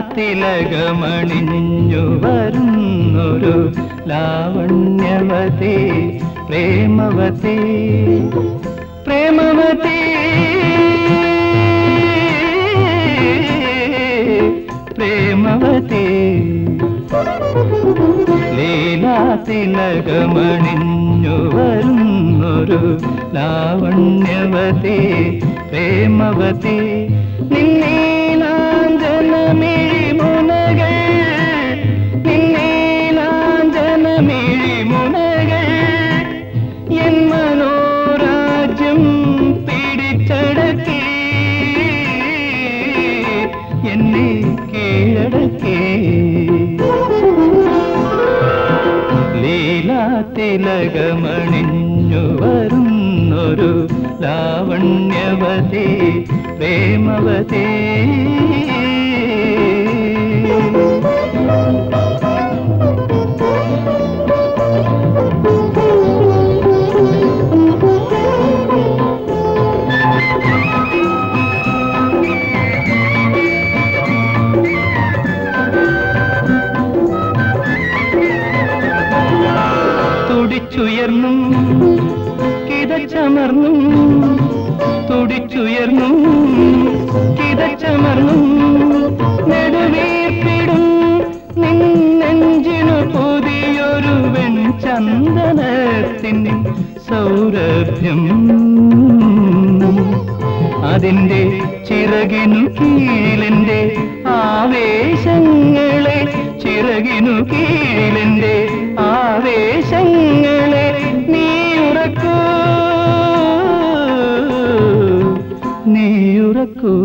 ലീലാതിലകമണിഞ്ഞു വരുന്നൊരു ലാവണ്യവതി പ്രേമവതി പ്രേമവതി പ്രേമവതി ലീലാതിലകമണിഞ്ഞു വരുന്നൊരു ലാവണ്യവതി പ്രേമവതി നിന്നീലാഞ്ജനമിഴി മുനകൾ നിന്നീലാഞ്ജനമിഴി മുനകൾ എൻ മനോരാജ്യം പിടിച്ചടക്കി എന്നെ കീഴടക്കി ലീലാതിലകമണിഞ്ഞു വരുന്നൊരു ലാവണ്യവതി പ്രേമവതി തുടിച്ചുയർന്നും കിതച്ചമർന്നും തുടിച്ചുയർന്നും കിതച്ചമർന്നും നെടുവീർപ്പിടും നിന്നെഞ്ചിനു പുതിയൊരു വെൺചന്ദനത്തിൻ സൗരഭ്യം അതിന്റെ ചിറകിനു കീഴിലെന്റെ ആവേശങ്ങളെ ചിറകിനു കീഴിലെന്റെ ആവേശങ്ങളെ നീ ഉറക്കൂ നീ ഉറക്കൂ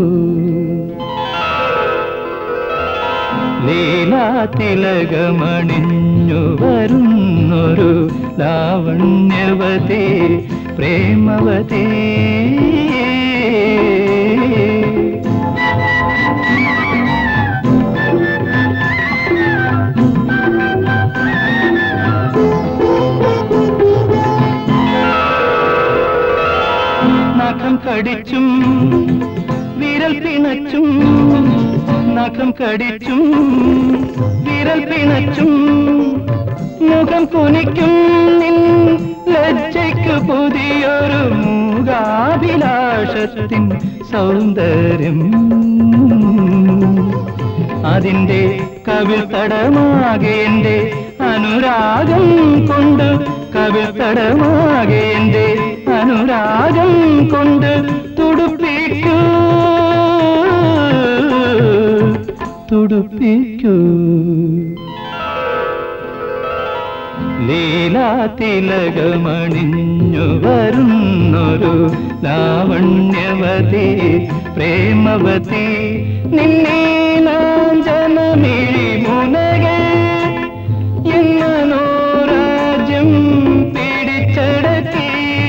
ലീലാതിലകമണിഞ്ഞു വരുന്നൊരു ലാവണ്യവതി പ്രേമവതി നഖം കടിച്ചും വിരൽ പിണച്ചും നഖം കടിച്ചും വിരൽ പിണച്ചും മുഖം കുനിക്കും നിൻ ലജ്ജയ്ക്ക് പുതിയൊരു മൂകാഭിലാഷത്തിൻ സൗന്ദര്യം അതിന്റെ കവിൾ തടമാകെ എന്റെ അനുരാഗം കൊണ്ട് കവിൾ തടമാകെ എന്റെ അനുരാഗം കൊണ്ട് തുടുപ്പിക്കൂ തുടുപ്പിക്കൂ ലീലാതിലകമണിഞ്ഞു വരുന്നൊരു ലാവണ്യവതി പ്രേമവതി നിന്നീലാഞ്ജനമിഴി മുനകൾ എന്നോരാജ്യം പിടിച്ചടക്കി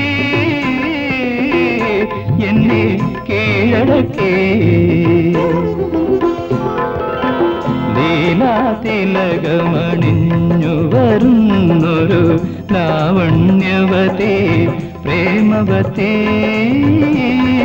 എന്നെ കീഴടക്കി ലീലാതിലകമണിഞ്ഞു വരുന്നൊരു ലാവണ്യവതി പ്രേമവതി